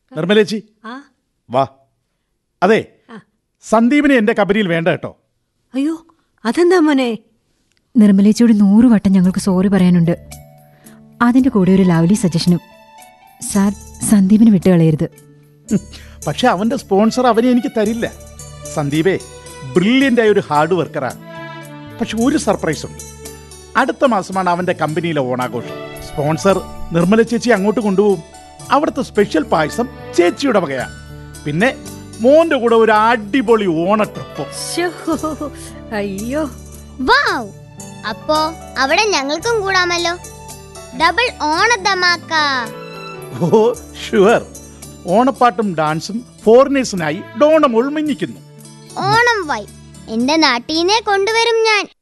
നിർമ്മലേച്ചി ആ വാ അതെ ആ. സന്ദീപിനെ എന്റെ കമ്പനിയിൽ വേണ്ട കേട്ടോ അയ്യോ അതെന്താ മോനെ നിർമ്മലേച്ചിയോട് നൂറ് വട്ടം ഞങ്ങൾക്ക് സോറി പറയാനുണ്ട് അതിന്റെ കൂടെ ഒരു ലവ്ലി സജഷനും സാർ സന്ദീപിന് വിട്ടുകളയരുത് ഹും, പക്ഷെ അവന്റെ സ്പോൺസർ അവനെ എനിക്ക് തരില്ല സന്ദീപേ ബ്രില്യൻ്റ് ആയ ഒരു ഹാർഡ് വർക്കറാണ് പക്ഷെ ഒരു സർപ്രൈസ് ഉണ്ട് അടുത്ത മാസമാണ് അവന്റെ കമ്പനിയിലെ ഓണാഘോഷം സ്പോൺസർ നിർമ്മല ചേച്ചി അങ്ങോട്ട് കൊണ്ടുപോകും അവിടുത്തെ സ്പെഷ്യൽ പായസം ചേച്ചിയുടെ വകയാണ് പിന്നെ മോന്റെ കൂടെ ഒരു അടിപൊളി ഓണ ട്രിപ്പ് ശ്ശോ, അയ്യോ വാവ് അപ്പോ അവിടെ ഞങ്ങൾക്കും കൂടാമല്ലോ ഡബിൾ ഓണത്തമാക്ക ഓ ഷുവർ ഓണപ്പാട്ടും ഡാൻസും ഫോറിനേഴ്സിനായി ഡോണം ഉൾമിഞ്ഞിക്കുന്നു ഓണം വൈ എന്റെ നാട്ടീനെ കൊണ്ടുവരും ഞാൻ